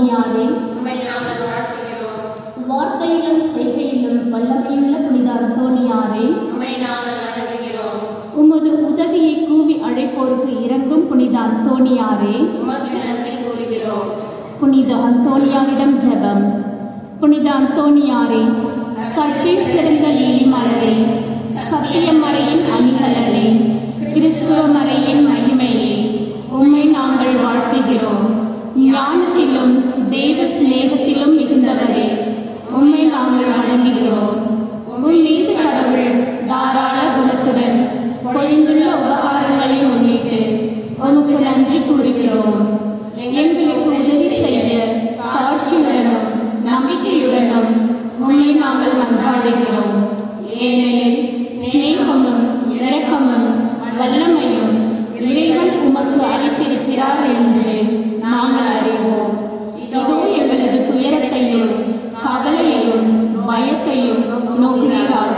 அந்தோணியாரே உம்மை நாங்கள் வாழ்த்துகிறோம் வார்த்தையிலும் செய்கையிலும் வல்லமையுள்ள புனித அந்தோணியாரே உம்மை நாங்கள் வணங்குகிறோம் உமது உதவியை கூவி அழைப்போருக்கு இறங்கும் புனித அந்தோணியாரே உமக்கு நன்றி கூறுகிறோம் புனித அந்தோணியாரிடம் ஜெபம் புனித அந்தோணியாரே கற்பில் சிறந்த லீலி மலரே சத்திய மறையின் அணிகலரே கிறிஸ்துவ மறையின் மகிமையே உம்மை நாங்கள் வாழ்த்துகிறோம் ஞானத்திலும் தெய்வ சிநேகத்திலும் மிகுந்தவரே உம்மை நாங்கள் வணங்குகிறோம் உம் மீது கடவுள் தாராள குணத்துடன் பொழிந்துள்ள உபகாரங்களை முன்னிட்டு உமக்கு நன்றி கூறுகிறோம் எங்களுக்கு உதவி செய்ய தாழ்ச்சியுடனும் நம்பிக்கையுடனும் உண்மை நாங்கள் மன்றாடுகிறோம் ஏனெனில் சிநேகமும் இரக்கமும் வல்லமையும் இறைவன் உமக்கு அளித்திருக்கிறார் என்று நாங்கள் அறிவோம் இதோ எங்களது துயரத்தையும் கவலையையும் பயத்தையும் நோக்குகிறார்கள்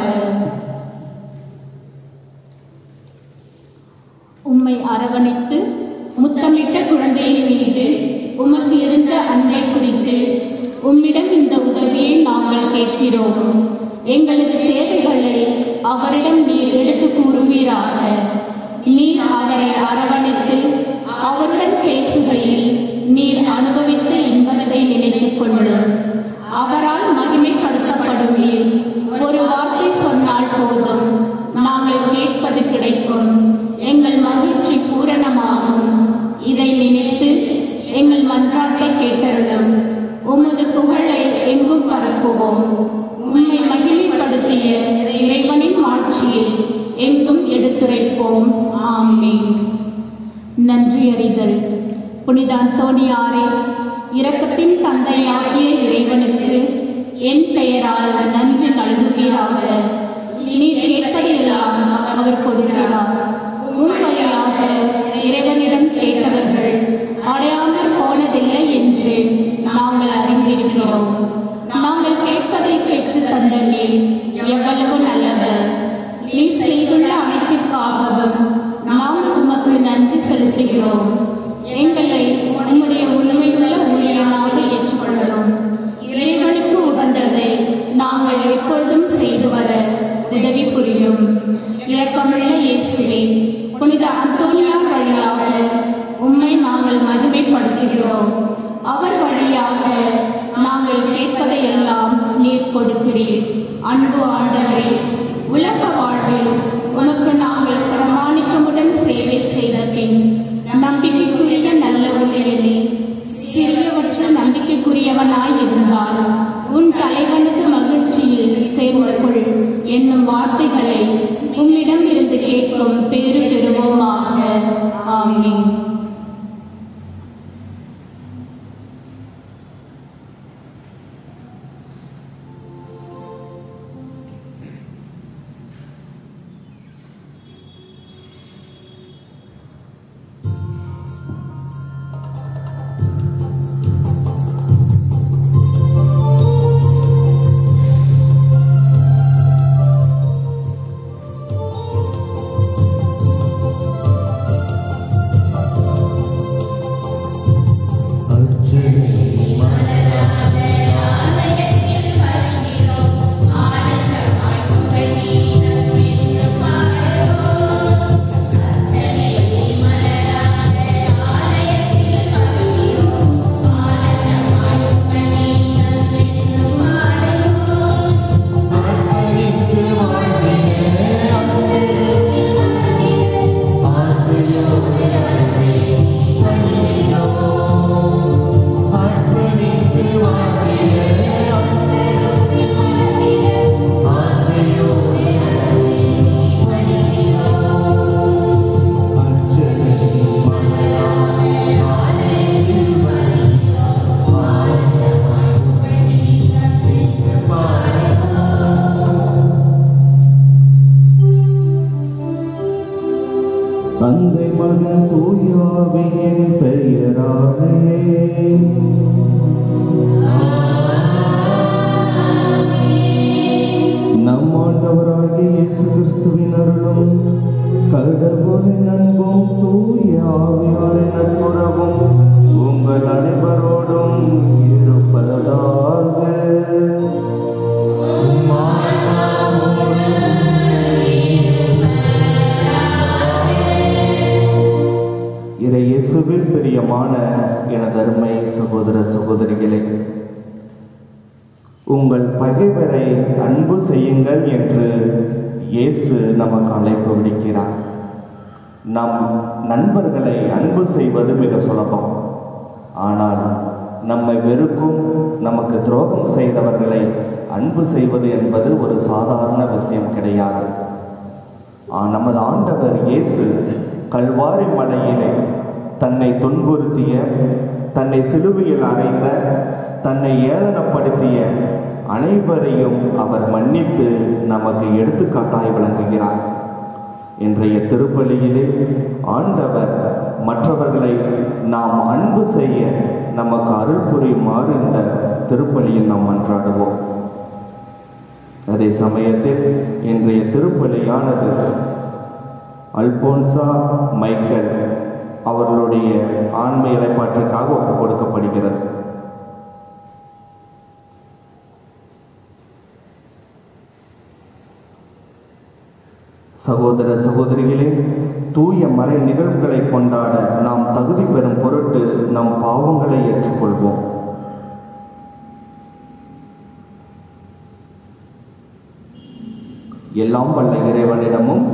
உம்மை அரவணைத்து முத்தமிட்ட குழந்தையின் மீது உமக்கு இருந்த அன்பை குறித்து உம்மிடம் இந்த உதவியை நாங்கள் கேட்கிறோம் எங்களது தேவைகளை அவரிடம் நீர் எடுத்து கூறுவீராக நீர் அவரை அரவணைத்து அவருடன் பேசுகையில் நீர் அனுபவித்த இன்பத்தை நினைத்துக் கொண்டு அவரால் மகிமைப்படுத்தப்படும் நீர் ஒரு வார்த்தை சொன்னால் போதும் நாங்கள் கேட்பது கிடைக்கும் எங்கள் மகிழ்ச்சி பூரணமாகும் இதை நினைத்து எங்கள் மன்றாட்டை கேட்டருளும் உமது புகழை எங்கும் பரப்புவோம் உம்மை மகிமைப்படுத்திய இறைவனின் ஆட்சியை எங்கும் எடுத்துரைப்போம் ஆமென் நன்றியறிதல் புனித அந்தோணியாரே இரக்கத்தின் தந்தையாகிய இறைவனுக்கு என் பெயரால் நன்றி நல்குவீராக நீர் கேட்பதையெல்லாம் அவர் கொடுக்கிறார் உம் வழியாக இறைவனிடம் கேட்டவர்கள் அடையாமல் போனதில்லை என்று நாங்கள் அறிந்திருக்கிறோம் நாங்கள் கேட்பதை பெற்று தந்த நீர் எவ்வளவு நல்லவர் நீர் செய்துள்ள அனைத்திற்காகவும் நாம் உமக்கு நன்றி செலுத்துகிறோம் எங்களை உம்முடைய உண்மையுள்ள ஊழியனாக ஏற்றுக்கொள்ளணும் இறைவனுக்கு உகந்ததை நாங்கள் எப்பொழுதும் செய்து வர உதவி புரியும் இரக்கமுள்ள இயேசுவே புனித அந்தோனியா வழியாக உம்மை நாங்கள் மகிமைப்படுத்துகிறோம் அவர் வழியாக நாங்கள் கேட்பதையெல்லாம் நீர் கொடுக்கிறீர் அன்பு ஆண்டவரே உலக வாழ்வில் உனக்கு நாங்கள் பிரமாணிக்கமுடன் சேவை செய்த பின் நம்பிக்கைக்குரிய நல்ல ஊழியனே சிறியவற்ற நம்பிக்கைக்குரியவனாய் இருந்தால் உன் தலைவனது மகிழ்ச்சியில் சேர்ந்து கொள் என்னும் வார்த்தைகளை உம்மிடம் இருந்து கேட்கும் பேறு பெறுவோமாக ஆமீன் தந்தை மகன் தூயாவியின் பெயராலே நம் ஆண்டவராகிய இயேசு கிறிஸ்துவின் அருளும் கடவுளின் அன்பும் தூய ஆவியாரின் நட்புறவும் உங்கள் அனைவரோடும் பகைவரை அன்பு செய்யுங்கள் என்று இயேசு நமக்கு அழைப்பு விடுக்கிறார் நம் நண்பர்களை அன்பு செய்வது மிக சுலபம் ஆனால் நம்மை வெறுக்கும் நமக்கு துரோகம் செய்தவர்களை அன்பு செய்வது என்பது ஒரு சாதாரண விஷயம் கிடையாது ஆ, நமது ஆண்டவர் இயேசு கல்வாரி மலையிலே தன்னை துன்புறுத்திய தன்னை சிலுவையில் அறைந்த தன்னை ஏளனப்படுத்திய அனைவரையும் அவர் மன்னித்து நமக்கு எடுத்துக்காட்டாய் விளங்குகிறார் இன்றைய திருப்பலியிலே ஆண்டவர் மற்றவர்களை நாம் அன்பு செய்ய நமக்கு அருள் புரியுமாறு இந்த திருப்பலியில் நாம் மன்றாடுவோம் அதே சமயத்தில் இன்றைய திருப்பலியானது அல்போன்சா மைக்கேல் அவர்களுடைய ஆன்ம இலைப்பாற்றுக்காக ஒப்புக் கொடுக்கப்படுகிறது சகோதர சகோதரிகளே தூய மறை நிகழ்வுகளை கொண்டாட நாம் தகுதி பெறும் பொருட்டு நம் பாவங்களை ஏற்றுக்கொள்வோம் எல்லாம் வல்ல இறைவனிடமும்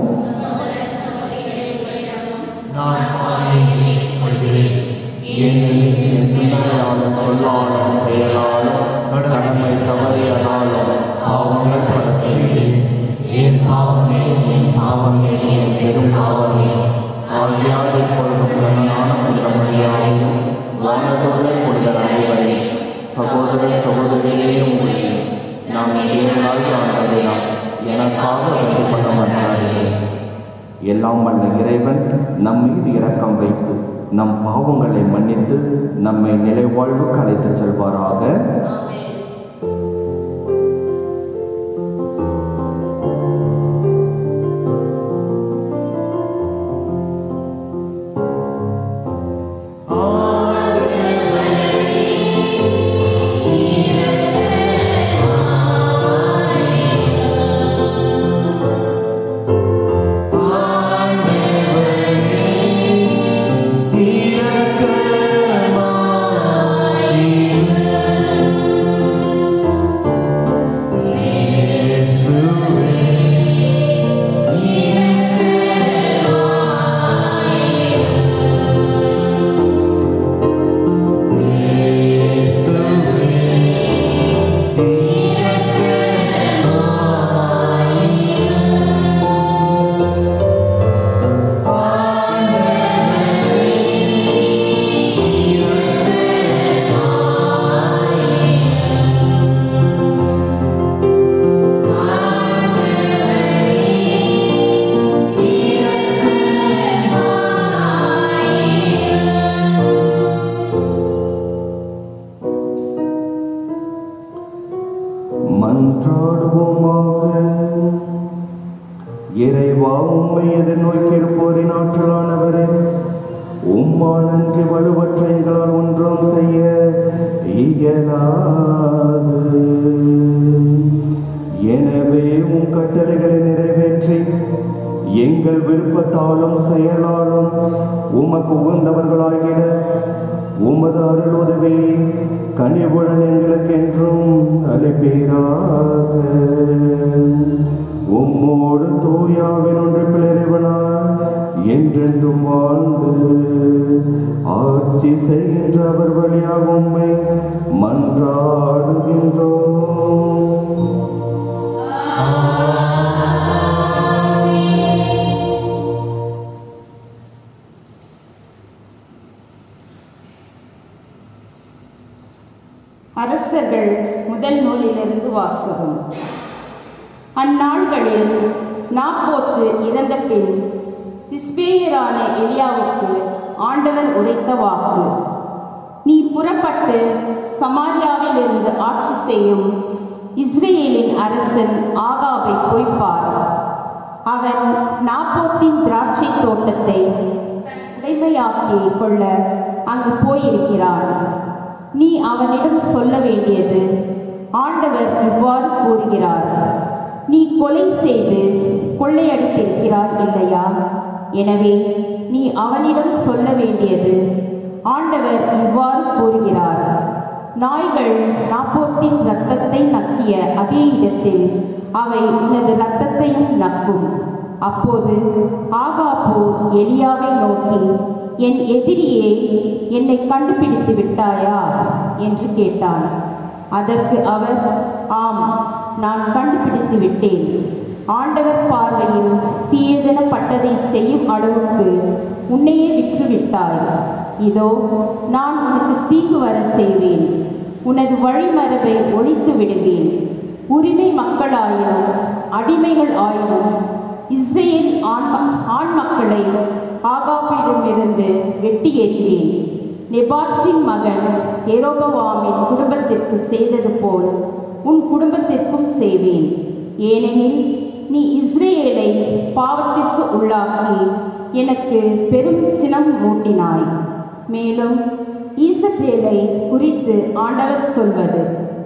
நான் பாவியை ஏற்றுக்கொள்கிறேன் ஏனெனில் என் சிந்தனையாலும் சொல்லாலும் செயலாலும் கடமை தவறியதாலும் பாவங்கள் பல செய்தேன் என் பாவமே என் பாவமே என் பெரும் பாவமே ஆகியால் இப்பொழுதும் கண்ணனான புனிதமணியாரையும் வானதோடு புனித அனைவரை சகோதர சகோதரிகளே உங்களுக்கு நாம் தேவனால் ஆண்டவரிடம் எனக்காக வேண்டிக் கொள்ள மாட்டார்கள் எல்லாம் வல்ல இறைவன் நம் மீது இரக்கம் வைத்து நம் பாவங்களை மன்னித்து நம்மை நிலைவாழ்வுக்கு அழைத்துச் செல்வாராக மன்றாடுவோமாக இறைவா உம்மை எதிர்நோக்கியிருப்போரின் ஆற்றலானவரே உம்மால் நன்றி வலுவற்ற எங்களால் ஒன்றும் செய்ய இயலாது எனவே உம் கட்டளைகளை நிறைவேற்றி எங்கள் விருப்பத்தாலும் செயலாலும் உமக்கு உகந்தவர்களாகிட உமது அருள் உதவி கனிவுடன் எங்களுக்கென்றும் அளிப்பீராக உம்மோடு தூயாவின் ஒன்று பிளறிவனார் என்றென்றும் வாழ்ந்து ஆட்சி செய்கின்ற அவர் வழியாக உம்மை மன்றாடுகின்றோம் அரசர்கள் முதல் நூலிலிருந்து வாசகம் அந்நாள்களில் நாப்போத்து இறந்த பின் திஸ்பேயரான எலியாவுக்கு ஆண்டவர் உரைத்த வாக்கு நீ புறப்பட்டு சமாரியாவில் இருந்து ஆட்சி செய்யும் இஸ்ரேலின் அரசன் ஆகாவை போய் பார் அவன் நாப்போத்தின் திராட்சை தோட்டத்தை உடைமையாக்கி கொள்ள அங்கு போயிருக்கிறான் நீ அவனிடம் சொல்ல வேண்டியது ஆண்டவர் இவ்வாறு கூறுகிறார் நீ கொலை செய்து கொள்ளையடித்திருக்கிறாய் இல்லையா எனவே நீ அவனிடம் சொல்ல வேண்டியது ஆண்டவர் இவ்வாறு கூறுகிறார் நாய்கள் நாப்போத்தின் இரத்தத்தை நக்கிய அதே இடத்தில் அவை உனது இரத்தத்தையும் நக்கும் அப்போது ஆகாபு எலியாவை நோக்கி என் எதிரியே என்னை கண்டுபிடித்து விட்டாயா என்று கேட்டான் அதற்கு அவர் ஆம் நான் கண்டுபிடித்து விட்டேன் ஆண்டவர் பார்வையில் தீயதனப்பட்டதை செய்யும் அளவுக்கு உன்னையே விற்றுவிட்டாய் இதோ நான் உனக்கு தீங்கு வர செய்வேன் உனது வழிமரபை ஒழித்து விடுவேன் உரிமை மக்களாயினும் அடிமைகள் ஆயினும் இஸ்ரேல் ஆண் ஆண் மக்களை ஆகாபிடமிருந்து வெட்டி எறிவேன் நெபாட்சின் மகன் எரோபவாமின் குடும்பத்திற்கு செய்தது போல் உன் குடும்பத்திற்கும் செய்வேன் ஏனெனில் நீ இஸ்ரேலை பாவத்திற்கு உள்ளாக்கி எனக்கு பெரும் சினம் மூட்டினாய் மேலும் ஈசபேலை குறித்து ஆண்டவர் சொல்வது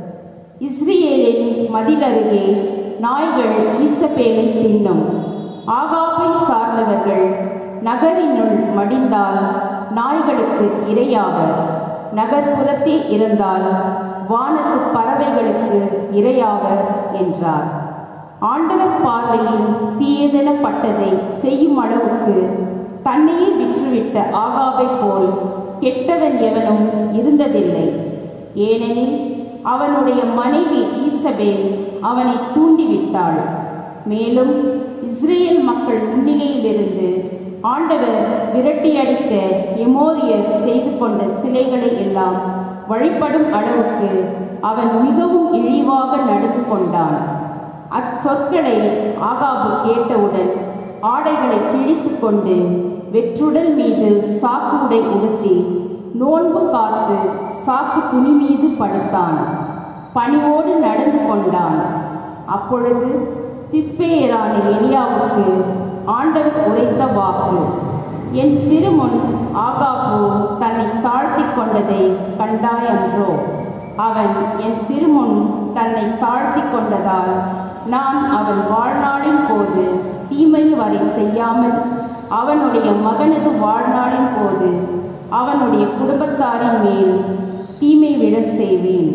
இஸ்ரேலின் மதிலருகே நாய்கள் ஈசபேலை தின்னும் ஆகாப்பை சார்ந்தவர்கள் நகரினுள் மடிந்தால் நாய்களுக்கு இரையாவர் நகர்ப்புறத்தே இருந்தால் வானத்து பறவைகளுக்கு இரையாவர் என்றார் ஆண்டவர் பார்வையில் தீயதனப்பட்டதை செய்யும் அளவுக்கு தன்னையே விற்றுவிட்ட ஆகாவை போல் கெட்டவன் எவனும் இருந்ததில்லை ஏனெனில் அவனுடைய மனைவி ஈசபேல் அவனை தூண்டிவிட்டாள் மேலும் இஸ்ரேல் மக்கள் முன்னிலையிலிருந்து ஆண்டவர் விரட்டியடித்த எமோரியர் செய்து கொண்ட சிலைகளை எல்லாம் வழிபடும் அளவுக்கு அவன் மிகவும் இழிவாக நடந்து கொண்டான் அச்சொற்களை ஆகாபு கேட்டவுடன் ஆடைகளை கிழித்து கொண்டு வெற்றுடல் மீது சாக்கு உடை உடுத்தி நோன்பு காத்து சாக்கு துணி மீது படுத்தான் பணிவோடு நடந்து கொண்டான் அப்பொழுது திஸ்பேயரான எலியாவுக்கு ஆண்டவர் உரைத்த வாக்கு என் திருமுன் ஆகாபு தன்னை தாழ்த்தி கொண்டதை கண்டாயன்றோ அவன் என் திருமுன் தன்னை தாழ்த்தி கொண்டதால் நான் அவன் வாழ்நாளின் போது தீமை வரை செய்யாமல் அவனுடைய மகனது வாழ்நாளின் போது அவனுடைய குடும்பத்தாரின் மேல் தீமை விழ செய்வேன்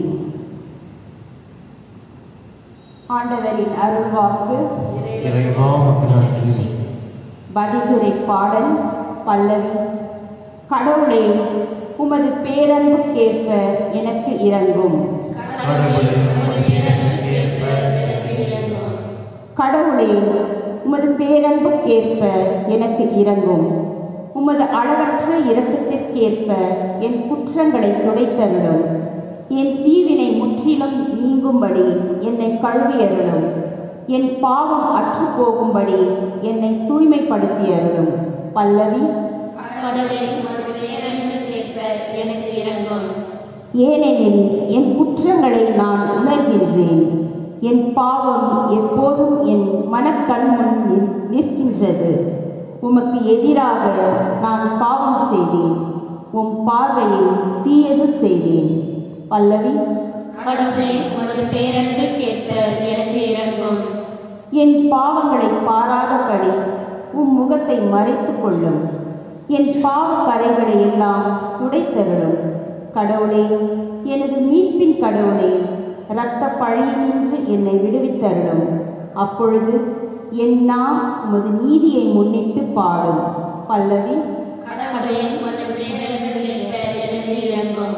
ஆண்டவரின் அருள்வாக்கு இறைவா உமக்கு நன்றி பதிதுரை பாடல் பல்லவி கடவுளே உமது பேரன்புக்கேற்ப எனக்கு இறங்கும் கடவுளே உமது பேரன்புக்கேற்ப எனக்கு இறங்கும் கடவுளே உமது பேரன்புக்கேற்ப எனக்கு இறங்கும் உமது அளவற்ற இரக்கத்திற்கேற்ப என் குற்றங்களை துடைத்தருளும் என் தீவினை முற்றிலும் நீங்கும்படி என்னை கழுவியருளும் என் பாவம் அற்று போகும்படி என்னை தூய்மைப்படுத்தியருளும் பல்லவி கடவுளே உமது பேரன்புக்கேற்ப எனக்கு இறங்கும் ஏனெனில் என் குற்றங்களை நான் உணர்கின்றேன் என் பாவம் எப்போதும் என் மனக்கண் முன் நிற்- நிற்கின்றது உமக்கு எதிராக நான் பாவம் செய்தேன் உம் பார்வையில் தீயது செய்தேன் பல்லவி கடவுளே உமது பேரன்புக்கேற்ப எனக்கு இறங்கும் என் பாவங்களை பாராதபடி உம் முகத்தை மறைத்துக் கொள்ளும் என் பாவ கரைகளை எல்லாம் துடைத்தருளும் கடவுளே எனது மீட்பின் கடவுளே இரத்த பழியினின்று என்னை விடுவித்தருளும் அப்பொழுது என் நாம் உமது நீதியை முன்னிட்டு பாடும் பல்லவி கடவுளே உமது பேரன்புக்கேற்ப எனக்கு இறங்கும்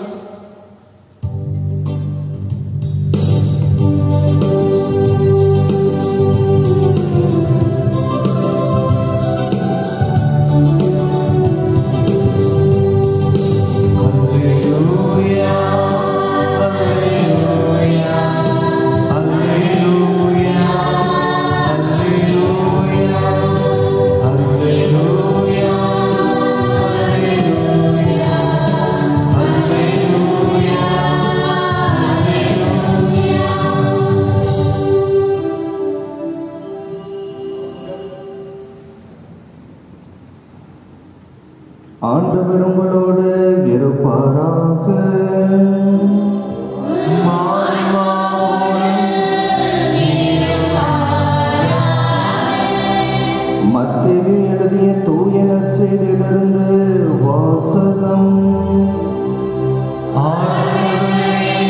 அல்லேலூயா அல்லேலூயா அல்லேலூயா அல்லேலூயா அல்லேலூயா அல்லேலூயா அல்லேலூயா ஆண்டவர் உங்களோடு இருப்பாராக மத்திய எழுதிய தூய நற்செய்தியிலிருந்து வாசகம் ஆண்டவரே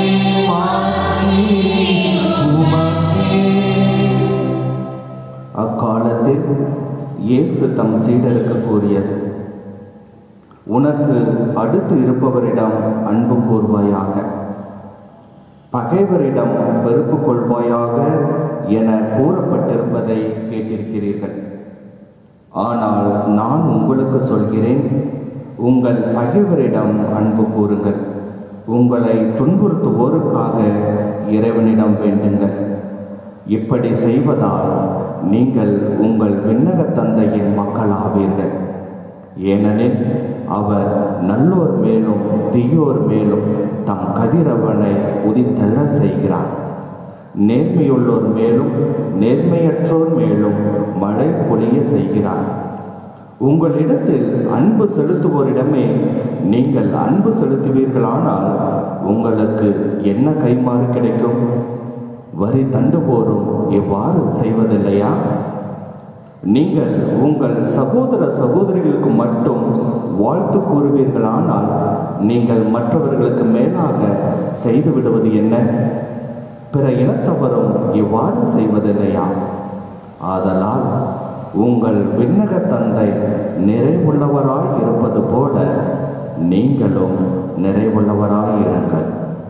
காலத்தில் இயேசு தம் சீடருக்கு கூறியது உனக்கு அடுத்து இருப்பவரிடம் அன்பு கூர்வாயாக பகைவரிடம் வெறுப்பு கொள்வாயாக என கூறப்பட்டிருப்பதை கேட்டிருக்கிறீர்கள் ஆனால் நான் உங்களுக்கு சொல்கிறேன் உங்கள் பகைவரிடம் அன்பு கூறுங்கள் உங்களை துன்புறுத்துவோருக்காக இறைவனிடம் வேண்டுங்கள் இப்படி செய்வதால் நீங்கள் உங்கள் விண்ணக தந்தையின் மக்களாவீர்கள் ஏனெனில் அவர் நல்லோர் மேலும் தீயோர் மேலும் தம் கதிரவனை உதித்தெழ செய்கிறார் நேர்மையுள்ளோர் மேலும் நேர்மையற்றோர் மேலும் மழை பொழிய செய்கிறார் உங்களிடத்தில் அன்பு செலுத்துவோரிடமே நீங்கள் அன்பு செலுத்துவீர்களானால் உங்களுக்கு என்ன கைமாறு கிடைக்கும் வரி தண்டுபோரும் இவ்வாறு செய்வதில்லையா நீங்கள் உங்கள் சகோதர சகோதரிகளுக்கு மட்டும் வாழ்த்து கூறுவீர்களானால் நீங்கள் மற்றவர்களுக்கு மேலாக செய்து விடுவது என்ன பிற இனத்தவரும் இவ்வாறு செய்வதில்லையா ஆதலால் உங்கள் விண்ணக தந்தை நிறைவுள்ளவராய் இருப்பது போல நீங்களும் நிறைவுள்ளவராய் இருங்கள்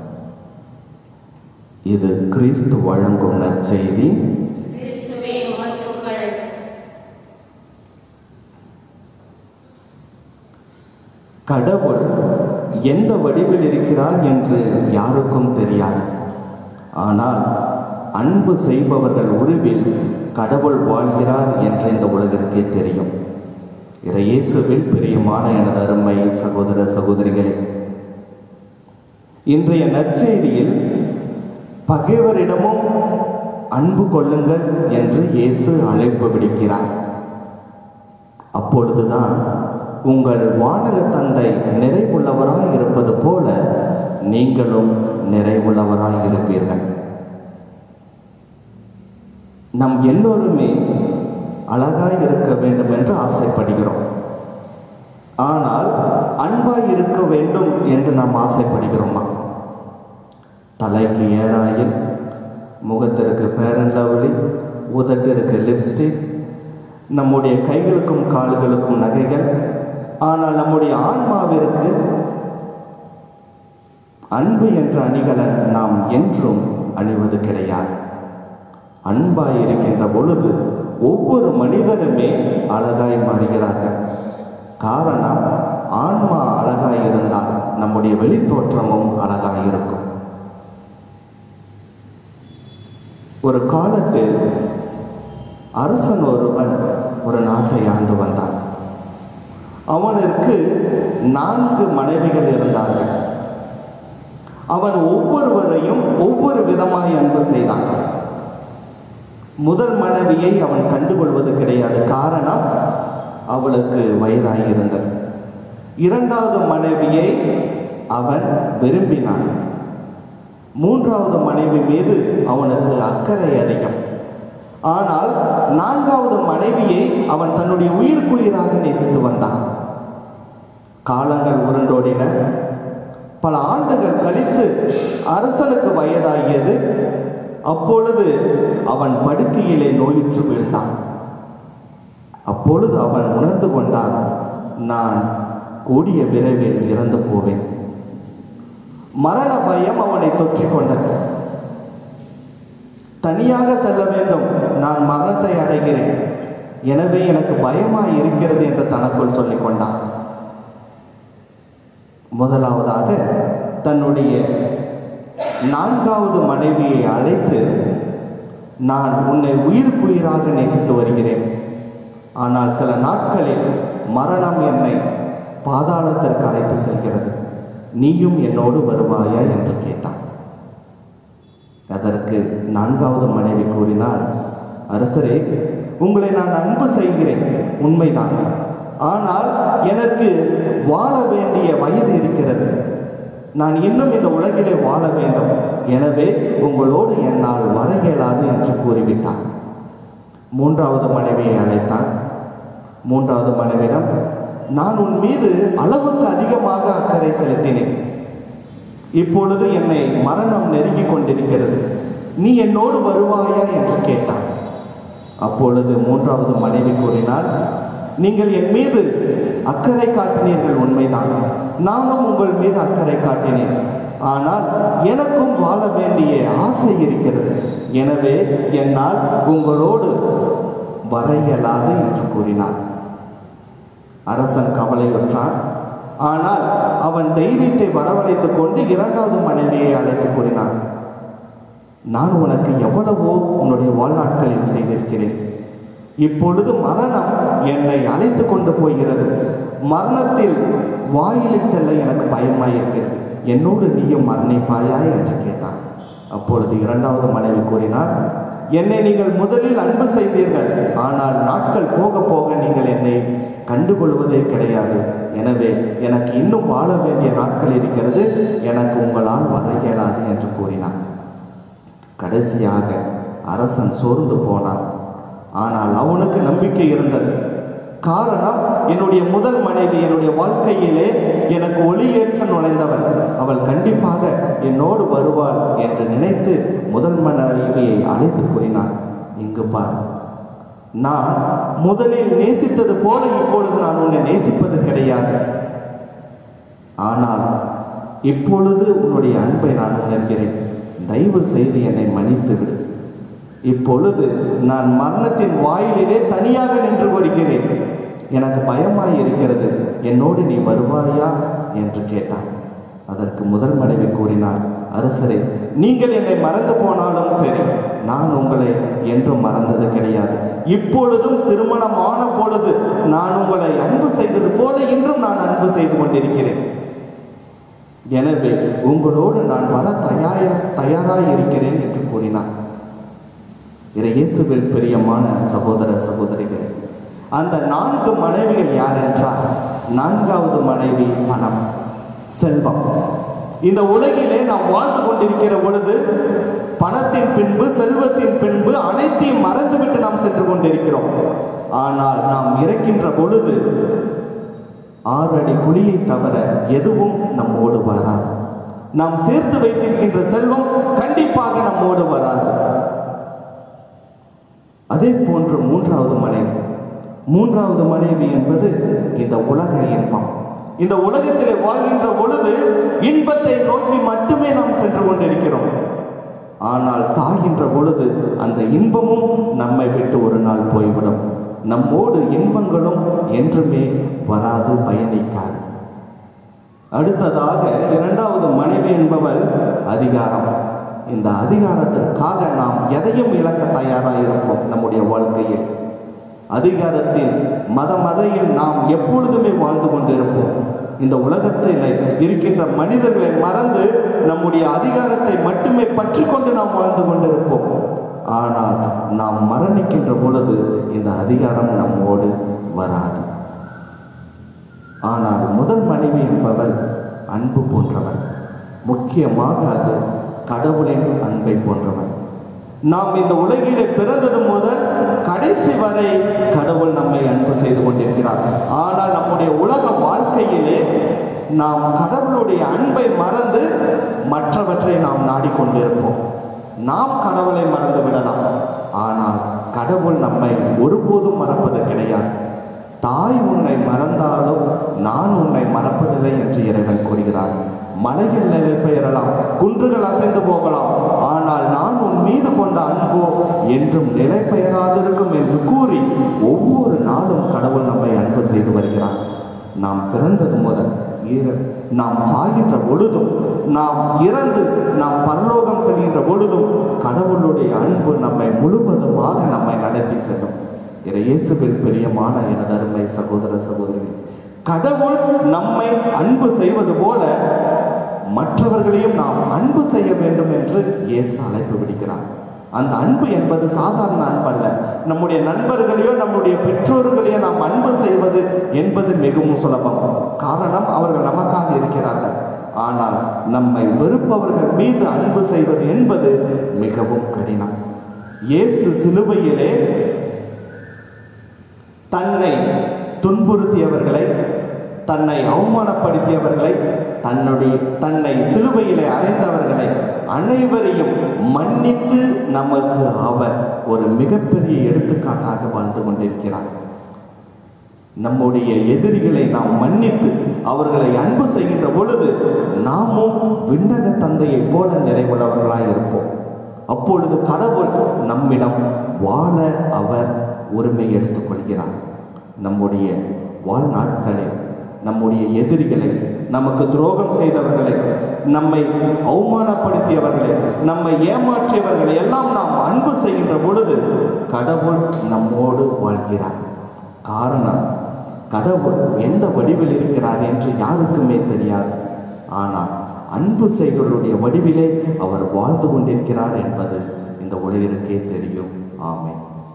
இது கிறிஸ்து வழங்கும் நற்செய்தி கிறிஸ்துவே உமக்கு புகழ் கடவுள் எந்த வடிவில் இருக்கிறார் என்று யாருக்கும் தெரியாது ஆனால் அன்பு செய்பவர்கள் உருவில் கடவுள் வாழ்கிறார் என்று இந்த உலகிற்கே தெரியும் இறையேசுவில் பிரியமான எனது அருமை சகோதர சகோதரிகளே இன்றைய நற்செய்தியில் பகைவரிடமும் அன்பு கொள்ளுங்கள் என்று இயேசு அழைப்பு விடுக்கிறார் அப்பொழுதுதான் உங்கள் வானக தந்தை நிறைவுள்ளவராய் இருப்பது போல நீங்களும் நிறைவுள்ளவராய் இருப்பீர்கள் நம் எல்லோருமே அழகாய் இருக்க வேண்டும் என்று ஆசைப்படுகிறோம் ஆனால் அன்பாய் இருக்க வேண்டும் என்று நாம் ஆசைப்படுகிறோமா தலைக்கு ஏராயில் முகத்திற்கு ஃபேர் அண்ட் லவ்லி உதட்டிற்கு லிப்ஸ்டிக் நம்முடைய கைகளுக்கும் கால்களுக்கும் நகைகள் ஆனால் நம்முடைய ஆன்மாவிற்கு அன்பு என்ற அணிகளை நாம் என்றும் அணிவது கிடையாது அன்பாய் இருக்கின்ற பொழுது ஒவ்வொரு மனிதனுமே அழகாய் மாறுகிறார்கள் காரணம் ஆன்மா அழகாய் இருந்தால் நம்முடைய வெளித்தோற்றமும் அழகாய் இருக்கும் ஒரு காலத்தில் அரசன் ஒருவன் ஒரு நாட்டை ஆண்டு வந்தான் அவனுக்கு நான்கு மனைவிகள் இருந்தார்கள் அவன் ஒவ்வொருவரையும் ஒவ்வொரு விதமாய் அன்பு செய்தான் முதல் மனைவியை அவன் கண்டுகொள்வது கிடையாது காரணம் அவளுக்கு வயதாகி இருந்தது இரண்டாவது மனைவியை அவன் விரும்பினான் மூன்றாவது மனைவி மீது அவனுக்கு அக்கறை அதிகம் ஆனால் நான்காவது மனைவியை அவன் தன்னுடைய உயிர்க்குயிராக நேசித்து வந்தான் காலங்கள் உருண்டோடின பல ஆண்டுகள் கழித்து அரசனுக்கு வயதாகியது அப்பொழுது அவன் படுக்கையிலே நோயுற்று வீழ்ந்தான் அப்பொழுது அவன் உணர்ந்து கொண்டான் நான் கூடிய விரைவில் இறந்து போவேன் மரண பயம் அவனை தொற்றிக் கொண்டது தனியாக செல்ல வேண்டும் நான் மரணத்தை அடைகிறேன் எனவே எனக்கு பயமாய் இருக்கிறது என்று தனக்குள் சொல்லிக் கொண்டான் முதலாவதாக தன்னுடைய நான்காவது மனைவியை அழைத்து நான் உன்னை உயிருக்குயிராக நேசித்து வருகிறேன் ஆனால் சில நாட்களில் மரணம் என்னை பாதாளத்திற்கு அழைத்து செல்கிறது நீயும் என்னோடு வருவாயா என்று கேட்டான் அதற்கு நான்காவது மனைவி கூறினாள் அரசரே உங்களை நான் அன்பு செய்கிறேன் உண்மைதான் ஆனால் எனக்கு வாழ வேண்டிய வயது இருக்கிறது நான் இன்னும் இந்த உலகிலே வாழ வேண்டும் எனவே உங்களோடு என்னால் வர இயலாது என்று கூறிவிட்டான் மூன்றாவது மனைவியை அழைத்தான் மூன்றாவது மனைவிடம் நான் உன் மீது அளவுக்கு அதிகமாக அக்கறை செலுத்தினேன் இப்பொழுது என்னை மரணம் நெருங்கிக் கொண்டிருக்கிறது நீ என்னோடு வருவாயா என்று கேட்டான் அப்பொழுது மூன்றாவது மனைவி கூறினார் நீங்கள் என் மீது அக்கறை காட்டினீர்கள் உண்மைதான் நானும் உங்கள் மீது அக்கறை காட்டினேன் ஆனால் எனக்கும் வாழ வேண்டிய ஆசை இருக்கிறது எனவே என்னால் உங்களோடு வர இயலாது என்று கூறினார் அரசன் கவலையுற்றான் ஆனால் அவன் தைரியத்தை வரவழைத்துக் கொண்டு இரண்டாவது மனைவியை அழைத்து கூறினான் நான் உனக்கு எவ்வளவோ உன்னுடைய வாழ்நாட்களில் செய்திருக்கிறேன் இப்பொழுது மரணம் என்னை அழைத்து கொண்டு போகிறது மரணத்தில் வாயிலில் செல்ல எனக்கு பயமாயிருக்கிறது என்னோடு நீயும் மரணிப்பாயா என்று கேட்டான் அப்பொழுது இரண்டாவது மனைவி கூறினார் என்னை நீங்கள் முதலில் அன்பு செய்தீர்கள் ஆனால் நாட்கள் போக போக நீங்கள் என்னை கண்டுகொள்வதே கிடையாது எனவே எனக்கு இன்னும் வாழ வேண்டிய நாட்கள் இருக்கிறது எனக்கு உங்களால் வர இயலாது என்று கூறினார் கடைசியாக அரசன் சோர்ந்து போனான் ஆனால் அவனுக்கு நம்பிக்கை இருந்தது காரணம் என்னுடைய முதல் மனைவி என்னுடைய வாழ்க்கையிலே எனக்கு ஒளியேற்ற நுழைந்தவள் அவள் கண்டிப்பாக என்னோடு வருவாள் என்று நினைத்து முதல் மனைவியை அழைத்து கூறினான் இங்கு பார் நான் முதலில் நேசித்தது போல இப்பொழுது நான் உன்னை நேசிப்பது கிடையாது ஆனால் இப்பொழுது உன்னுடைய அன்பை நான் உணர்கிறேன் தயவு செய்து என்னை மன்னித்து விடு இப்பொழுது நான் மரணத்தின் வாயிலிலே தனியாக நின்று வருகிறேன் எனக்கு பயமாய் இருக்கிறது என்னோடு நீ வருவாயா என்று கேட்டான் அதற்கு முதல் மனைவி கூறினார் அரசரே நீங்கள் என்னை மறந்து போனாலும் சரி நான் உங்களை என்றும் மறந்தது கிடையாது இப்பொழுதும் திருமணமான பொழுது நான் உங்களை அன்பு செய்தது போல இன்றும் நான் அன்பு செய்து கொண்டிருக்கிறேன் எனவே உங்களோடு நான் வர தயார தயாராய் இருக்கிறேன் என்று கூறினார் இயேசுவில் பிரியமான சகோதர சகோதரிகளே அந்த நான்கு மனைவிகள் யார் என்றால் நான்காவது மனைவி பணம் செல்வம் இந்த உலகிலே நாம் வாழ்ந்து கொண்டிருக்கிற பொழுது பணத்தின் பின்பு செல்வத்தின் பின்பு அனைத்தையும் மறந்துவிட்டு நாம் சென்று கொண்டிருக்கிறோம் ஆனால் நாம் இறக்கின்ற பொழுது ஆறு அடி குழியை தவிர எதுவும் நம்மோடு வராது நாம் சேர்த்து வைத்திருக்கின்ற செல்வம் கண்டிப்பாக நம்மோடு வராது அதே போன்று மூன்றாவது மனைவி மூன்றாவது மனைவி என்பது இந்த உலக இன்பம் இந்த உலகத்திலே வாழ்கின்ற பொழுது இன்பத்தை நோக்கி மட்டுமே நாம் சென்று கொண்டிருக்கிறோம் ஆனால் சாகின்ற பொழுது அந்த இன்பமும் நம்மை விட்டு ஒரு நாள் போய்விடும் நம்மோடு இன்பங்களும் என்றுமே வராது பயணிக்காது அடுத்ததாக இரண்டாவது மனைவி என்பவள் அதிகாரம் இந்த அதிகாரத்திற்காக நாம் எதையும் இழக்க தயாராக இருப்போம் நம்முடைய வாழ்க்கையில் அதிகாரத்தின் மத மதையில் நாம் எப்பொழுதுமே வாழ்ந்து கொண்டிருப்போம் இந்த உலகத்தில் இருக்கின்ற மனிதர்களை மறந்து நம்முடைய அதிகாரத்தை மட்டுமே பற்றி கொண்டு நாம் வாழ்ந்து கொண்டிருப்போம் ஆனால் நாம் மரணிக்கின்ற பொழுது இந்த அதிகாரம் நம்மோடு வராது ஆனால் முதல் மனைவி என்பவள் அன்பு போன்றவள் முக்கியமாக அது கடவுளின் அன்பை போன்றவள் நாம் இந்த உலகிலே பிறந்தது முதல் கடைசி வரை கடவுள் நம்மை அன்பு செய்து கொண்டிருக்கிறார் ஆனால் நம்முடைய உலக வாழ்க்கையிலே நாம் கடவுளுடைய அன்பை மறந்து மற்றவற்றை நாம் நாடிக்கொண்டிருப்போம் நாம் கடவுளை மறந்து விடலாம் ஆனால் கடவுள் நம்மை ஒருபோதும் மறப்பது கிடையாது தாய் உன்னை மறந்தாலும் நான் உன்னை மறப்பதில்லை என்று இறைவன் கூறுகிறார் மலையில் நிலை பெயரலாம் குன்றுகள் அசைந்து போகலாம் ஆனால் நான் உன் மீது கொண்ட அன்போ என்றும் நிலை பெயராதிருக்கும் என்று கூறி ஒவ்வொரு நாளும் கடவுள் நம்மை அன்பு செய்து வருகிறார் நாம் பிறந்தது முதல் இற- நாம் சாகின்ற பொழுதும் நாம் இறந்து நாம் பரலோகம் செல்கின்ற பொழுதும் கடவுளுடைய அன்பு நம்மை முழுவதுமாக நம்மை நடத்தி செல்லும் இறை இயேசுவில் பிரியமான எனது அருமை சகோதர சகோதரிகள் கடவுள் நம்மை அன்பு செய்வது போல மற்றவர்களையும் நாம் அன்பு செய்ய வேண்டும் என்று இயேசு அழைப்பு விடுக்கிறார் அந்த அன்பு என்பது சாதாரண அன்பல்ல நம்முடைய நண்பர்களையோ நம்முடைய பெற்றோர்களையோ நாம் அன்பு செய்வது என்பது மிகவும் சுலபம் காரணம் அவர்கள் நமக்காக இருக்கிறார்கள் ஆனால் நம்மை வெறுப்பவர்கள் மீது அன்பு செய்வது என்பது மிகவும் கடினம் இயேசு சிலுவையிலே தன்னை துன்புறுத்தியவர்களை தன்னை அவமானப்படுத்தியவர்களை தன்னுடைய தன்னை சிலுவையிலே அறைந்தவர்களை அனைவரையும் மன்னித்து நமக்கு அவர் ஒரு மிகப்பெரிய எடுத்துக்காட்டாக வாழ்ந்து கொண்டிருக்கிறார் நம்முடைய எதிரிகளை நாம் மன்னித்து அவர்களை அன்பு செய்கின்ற பொழுது நாமும் விண்ணக தந்தையைப் போல நிறைவுள்ளவர்களாய் இருப்போம் அப்பொழுது கடவுள் நம்மிடம் வாழ அவர் உரிமை எடுத்துக்கொள்கிறார் நம்முடைய வாழ்நாட்களில் நம்முடைய எதிரிகளை நமக்கு துரோகம் செய்தவர்களை நம்மை அவமானப்படுத்தியவர்களை நம்மை ஏமாற்றியவர்களை எல்லாம் நாம் அன்பு செய்கின்ற பொழுது கடவுள் நம்மோடு வாழ்கிறார் காரணம் கடவுள் எந்த வடிவில் இருக்கிறார் என்று யாருக்குமே தெரியாது ஆனால் அன்பு செய்களுடைய வடிவிலே அவர் வாழ்ந்து கொண்டிருக்கிறார் என்பது இந்த உலகிற்கே தெரியும் ஆமென்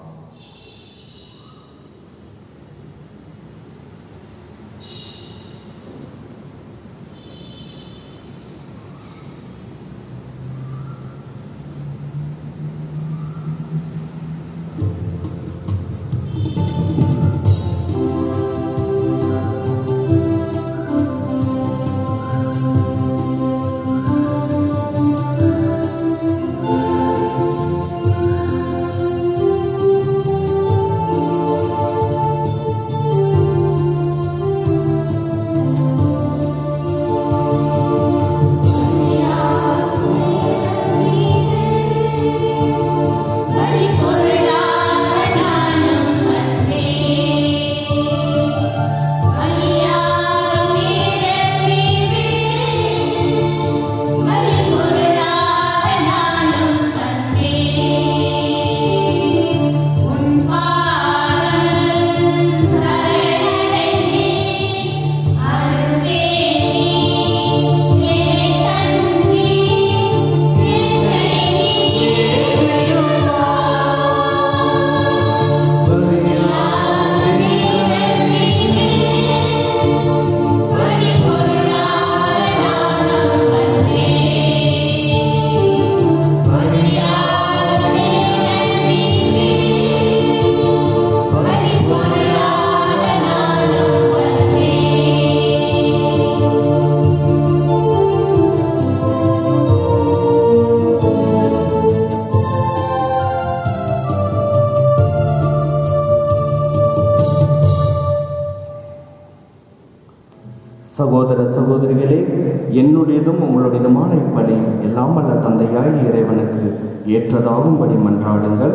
சகோதர சகோதரிகளே என்னுடையதும் உங்களுடையதுமான இப்படி எல்லாம் வல்ல தந்தையாய் இறைவனுக்கு ஏற்றதாகும்படி மன்றாடுங்கள்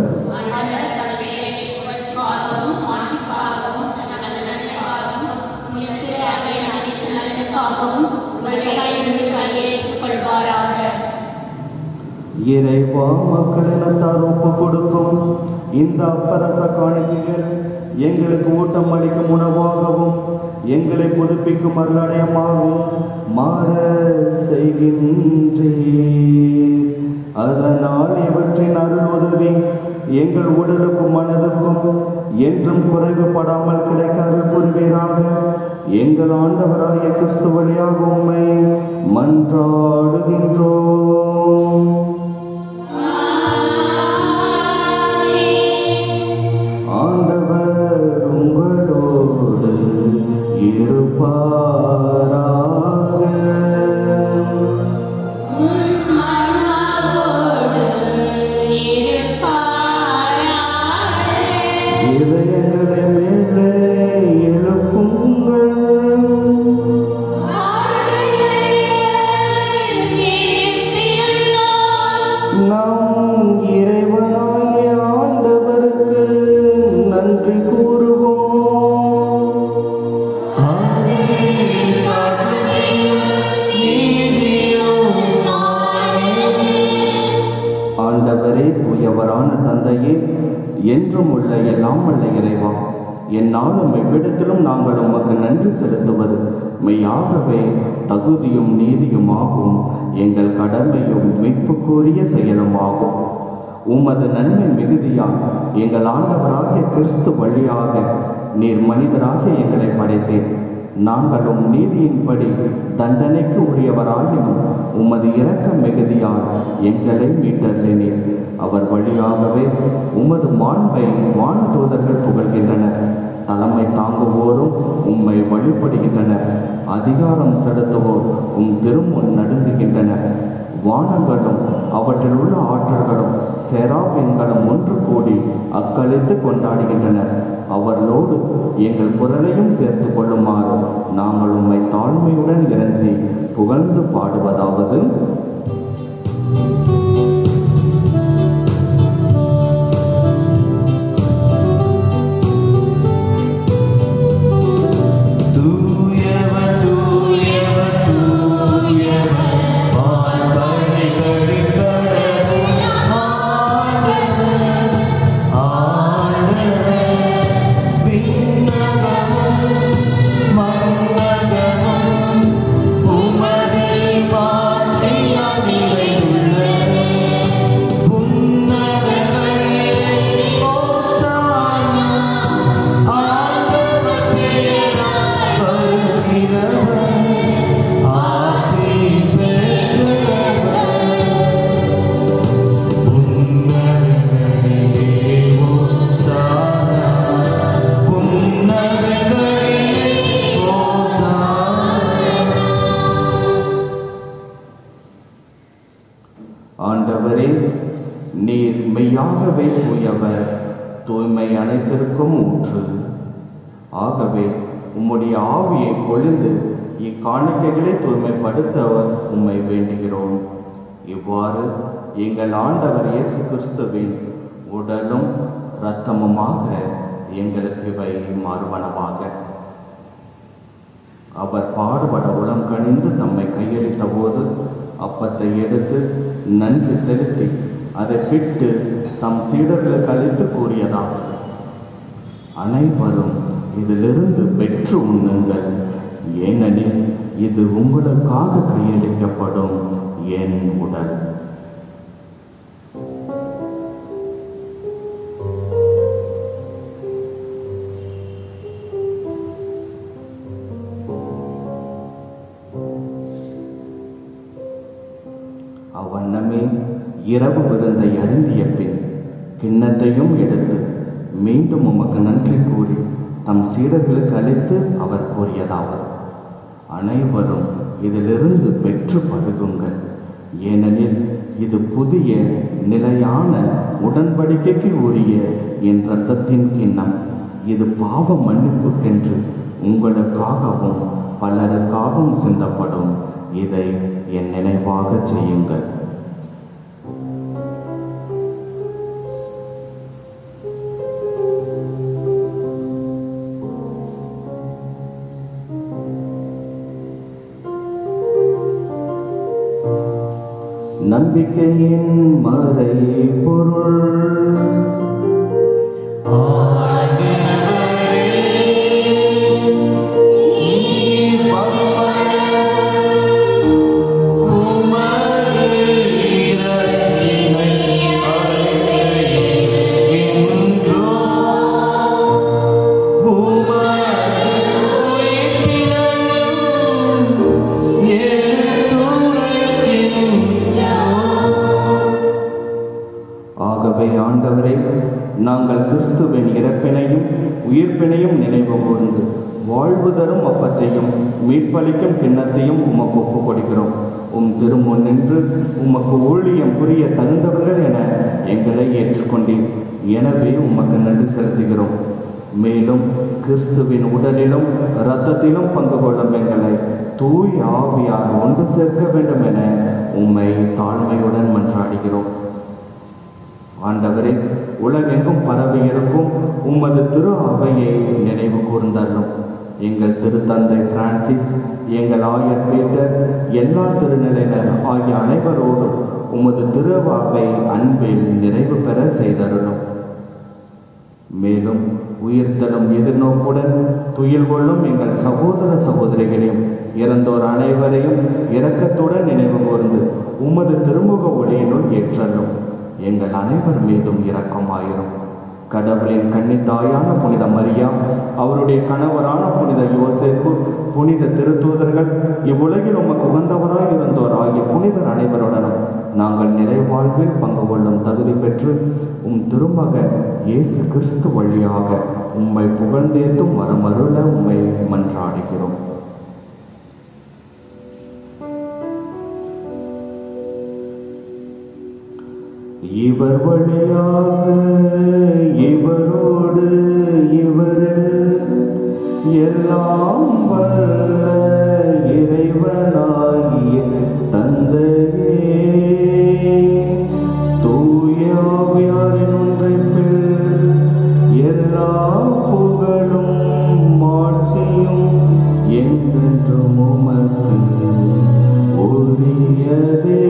இறைவா மக்களினத்தார் ஒப்பு கொடுக்கும் இந்த அப்பரச காணிக்கைகள் எங்களுக்கு ஊட்டம் அளிக்கும் உணவாகவும் எங்களை புதுப்பிக்கும் அருளடையமாகவும் மாற செய்கின்றே அதனால் இவற்றின் அருள் உதவி எங்கள் உடலுக்கும் மனதுக்கும் என்றும் குறைவுபடாமல் கிடைக்க அருள் புரிவீராக எங்கள் ஆண்டவராகிய கிறிஸ்து வழியாக உம்மை மன்றாடுகின்றோம் ஆண்டவர் உங்களோடு இருப்பாராக இதயங்களை மேலே எழுப்புங்கள் நம் இறைவனாகிய ஆண்டவருக்கு நன்றி கூறுவோம் ஆண்டவரே தூயவரான தந்தையே என்றும் உள்ள எல்லாம் வல்ல இறைவா என்னாலும் எவ்விடத்திலும் நாங்கள் உமக்கு நன்றி செலுத்துவது மெய்யாகவே தகுதியும் நீதியுமாகும் எங்கள் கடமையும் மீட்புக்குரிய செயலுமாகும் உமது நன்மை மிகுதியால் எங்கள் ஆண்டவராகிய கிறிஸ்து வழியாக நீர் மனிதராக எங்களை படைத்தேன் நாங்களும் நீதியின்படி தண்டனைக்கு உரியவராயினும் உமது இரக்க மிகுதியால் எங்களை மீட்டருளினீர் அவர் வழியாகவே உமது மாண்பை வான் தூதர்கள் புகழ்கின்றனர் தலைமை தாங்குவோரும் உம்மை வழிபடுகின்றனர் அதிகாரம் செலுத்துவோர் உம் திருமுன் நடுங்குகின்றனர் வானங்களும் அவற்றில் உள்ள ஆற்றல்களும் செராபின்களும் ஒன்று கூடி அக்களித்து கொண்டாடுகின்றனர் அவர்களோடு எங்கள் குரலையும் சேர்த்து கொள்ளுமாறு நாங்கள் உம்மை தாழ்மையுடன் இறைஞ்சி புகழ்ந்து பாடுவதாவது தூயவர் தூயவர் தூயவர் வான்படைகளின் கடவுள் ஆண்டவர் ஆண்டவர் விண்ணகமும் மண்ணகமும் உமது மாட்சியால் நிறைந்துள்ளது உன்னதங்களிலே ஓசானா ஆண்டவர் பெயரால் வருகிறவர் ஆசி பெற்றவர் உன்னதங்களிலே ஓசானா உன்னதங்களிலே ஓசானா ஆண்டவரே நீர் மெய்யாகவே தூயவர் தூய்மை அனைத்திற்கும் ஊற்று ஆகவே உம்முடைய ஆவியை பொழிந்து இக்காணிக்கைகளை தூய்மைப்படுத்த உம்மை வேண்டுகிறோம் இவ்வாறு எங்கள் ஆண்டவர் இயேசு கிறிஸ்துவின் உடலும் இரத்தமுமாக எங்களுக்கு இவை மாறுவனவாக அவர் பாடுபட உளம் கணிந்து தம்மை கையளித்த போது அப்பத்தை எடுத்து நன்றி செலுத்தி அதை பிட்டு தம் சீடர்களுக்கு அளித்து கூறியதாவது அனைவரும் இதிலிருந்து பெற்று உண்ணுங்கள் ஏனெனில் இது உங்களுக்காக கையளிக்கப்படும் என் உடல் அவ்வண்ணமே இரவு விருந்தை அருந்திய பின் கிண்ணத்தையும் எடுத்து மீண்டும் உமக்கு நன்றி கூறி தம் சீடர்களுக்கு அளித்து அவர் கூறியதாவது அனைவரும் இதிலிருந்து பெற்று பருகுங்கள் ஏனெனில் இது புதிய நிலையான உடன்படிக்கைக்கு உரிய என் இரத்தத்தின் கிண்ணம் இது பாவ மன்னிப்புக்கென்று உங்களுக்காகவும் பலருக்காகவும் சிந்தப்படும் இதை என் நினைவாக செய்யுங்கள் நம்பிக்கையின் மறை பொருள் ஆகவே ஆண்டவரே நாங்கள் கிறிஸ்துவின் இறப்பினையும் உயிர்ப்பினையும் நினைவு கூர்ந்து வாழ்வு தரும் அப்பத்தையும் மீட்பளிக்கும் கிண்ணத்தையும் உமக்கு ஒப்புக் கொடுக்கிறோம் உம் திருமுன் நின்று உமக்கு ஊழியம் புரிய தகுந்தவர்கள் என எங்களை ஏற்றுக்கொண்டீர் எனவே உமக்கு நன்றி செலுத்துகிறோம் மேலும் கிறிஸ்துவின் உடலிலும் இரத்தத்திலும் பங்கு கொள்ளும் எங்களை தூய் ஆவியார் ஒன்று சேர்க்க வேண்டும் என உம்மை தாழ்மையுடன் மன்றாடுகிறோம் ஆண்டவரே உலகெங்கும் பரவி இருக்கும் உமது திரு அவையை நினைவு கூர்ந்தள்ளும் எங்கள் திருத்தந்தை பிரான்சிஸ் எங்கள் ஆயர் பீட்டர் எல்லா திருநிலையினர் ஆகிய அனைவரோடும் உமது திரு அவை அன்பில் நிறைவு பெற செய்தருளும் மேலும் உயிர்த்தலும் எதிர்நோக்குடன் துயில் கொள்ளும் எங்கள் சகோதர சகோதரிகளையும் இறந்தோர் அனைவரையும் இரக்கத்துடன் நினைவு கூர்ந்து உமது திருமுக ஒளியினுள் ஏற்றலும் எங்கள் அனைவர் மீதும் இரக்கமாயிரும் கடவுளின் கன்னித்தாயான புனித மரியா அவருடைய கணவரான புனித யோசேப்பு புனித திருத்தூதர்கள் இவ்வுலகில் உமக்கு உகந்தவராய் இருந்தோர் ஆகிய புனிதர் அனைவருடனும் நாங்கள் நிறைவாழ்வில் பங்கு கொள்ளும் தகுதி பெற்று உம் திருமகன் இயேசு கிறிஸ்து வழியாக உம்மை புகழ்ந்தேத்தும் மறுமருள உம்மை மன்றாடுகிறோம் இவர் வழியாக இவரோடு இவரில் எல்லாம் வல்ல இறைவனாகிய தந்தையே தூயாவியாரின் ஒன்றைப்பில் எல்லா புகழும் மாட்சியும் என்றென்றும் உமக்கு உரியதே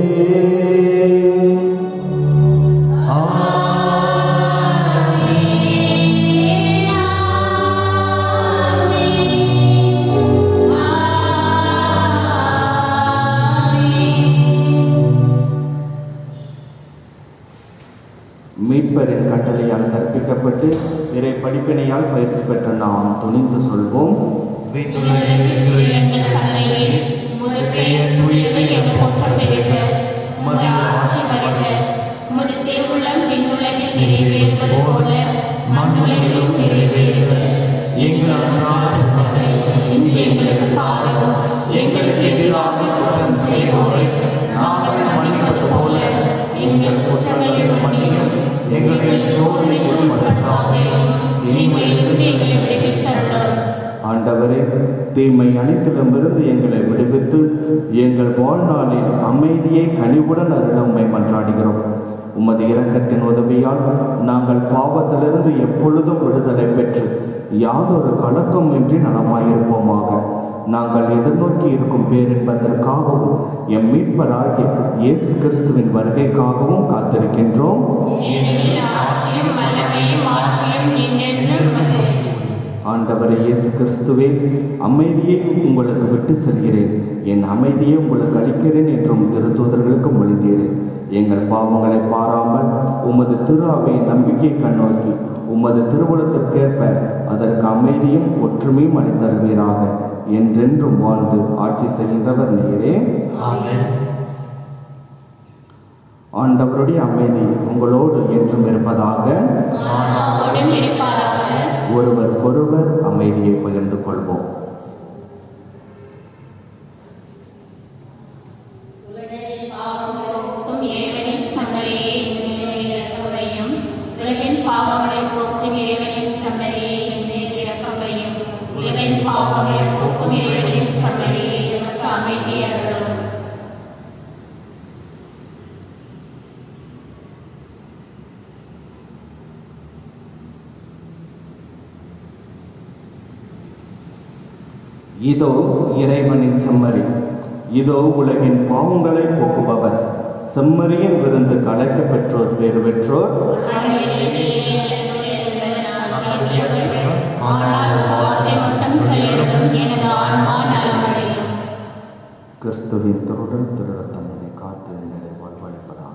மீட்பரின் கட்டளையால் கற்பிக்கப்பட்டு இறை படிப்பினையால் பயிற்சி பெற்ற நாம் துணிந்து சொல்வோம் வீட்டுள்ள எங்கள் தந்தையே உமது பெயர் தூயது என போற்ற பெறுக உமது ஆட்சி வருக உமது திருவுள்ளம் விண்ணுலகில் நிறைவேறுவது போல மண்ணுலகிலும் நிறைவேறுக எங்கள் அன்றாட உணவை இன்று எங்களுக்கு தாரும் எங்களுக்கு எதிராக குற்றம் செய்வோரை நாங்கள் மன்னிப்பது போல எங்கள் குற்றங்களை மன்னியும் எங்களை சோதனைக்கு உட்படுத்தாதே தீமையிலிருந்து எங்களை விடுவித்தருளும் ஆண்டவரே தீமை அனைத்திடமிருந்து எங்களை விடுவித்து எங்கள் வாழ்நாளில் அமைதியை கனிவுடன் அருள உம்மை மன்றாடுகிறோம் உமது இரக்கத்தின் உதவியால் நாங்கள் பாவத்திலிருந்து எப்பொழுதும் விடுதலை பெற்று யாதொரு கலக்கமின்றி நலமாயிருப்போமாக நாங்கள் எதிர்நோக்கி இருக்கும் பேரின்பதற்காகவும் எம் மீட்பராகிய இயேசு கிறிஸ்துவின் வருகைக்காகவும் காத்திருக்கின்றோம் ஏனெனில் ஆட்சியும் வல்லமையும் ஆட்சியும் என்றென்றும் உமது. ஆண்டவரே இயேசு கிறிஸ்துவே அமைதியை உங்களுக்கு விட்டு செல்கிறேன் என் அமைதியை உங்களுக்கு அளிக்கிறேன் என்றும் திருத்தூதர்களுக்கு மொழிந்தீரேன் எங்கள் பாவங்களை பாராமல் உமது திரு அவையின் நம்பிக்கை கண்ணோக்கி உமது திருவுளத்திற்கேற்ப அதற்கு அமைதியும் ஒற்றுமையும் அளித்தருவீராக என்றென்றும் வாழ்ந்து ஆட்சி செய்கின்றவர் நீரே ஆமென். ஆண்டவருடைய அமைதி உங்களோடு என்றும் இருப்பதாக ஆன்மாவோடும் இருப்பாராக ஒருவருக்கொருவர் அமைதியை பகிர்ந்து கொள்வோம் உலகின் பாவங்களை போக்கும் இறைவனின் சம்மரியை இறக்கவையும் உலகின் பாவங்களை போக்கும் இறைவனின் சம்மரியை இறக்கவையும் உலகின் பாவங்களை போக்கும் இறைவனின் சம்மரியை எமக்கு அமைதி அருளும் இதோ இறைவனின் செம்மறி இதோ உலகின் பாவங்களை போக்குபவர் செம்மறியின் விருந்து கலைக்க பெற்றோர் பேறு பெற்றோர் ஆனால் வார்த்தை மட்டும் சொல்லிடும் எனது ஆன்மா நலமடையும் கிறிஸ்துவின் திருடன் திருடத்தம் என்னை காத்து என்னை வாழ்வழிப்பதாக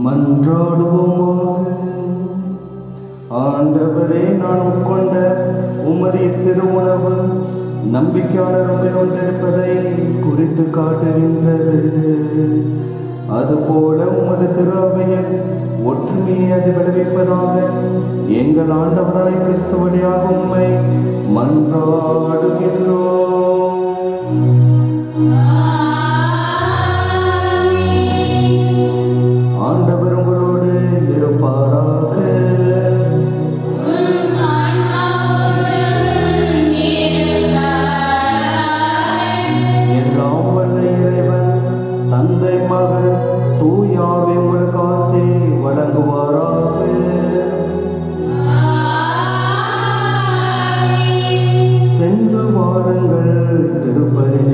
மன்றாடுவோமாக ஆண்டவரே நான் உட்கொண்ட உமது திருவுணவு நம்பிக்கையாளர் கொண்டிருப்பதை குறித்து காட்டுகின்றது அதுபோல உமது திரு அவையில் ஒற்றுமையை அது விளைவிப்பதாக எங்கள் ஆண்டவராய் கிறிஸ்து வழியாக உம்மை மன்றாடுகின்றோம் ஆண்டவர் உங்களோடு இருப்பாராக எல்லாம் வல்ல இறைவன் தந்தை மகன் தூயாவே உங்களுக்கு ஆசை வழங்குவாராக சென்று வாருங்கள் திருப்பதி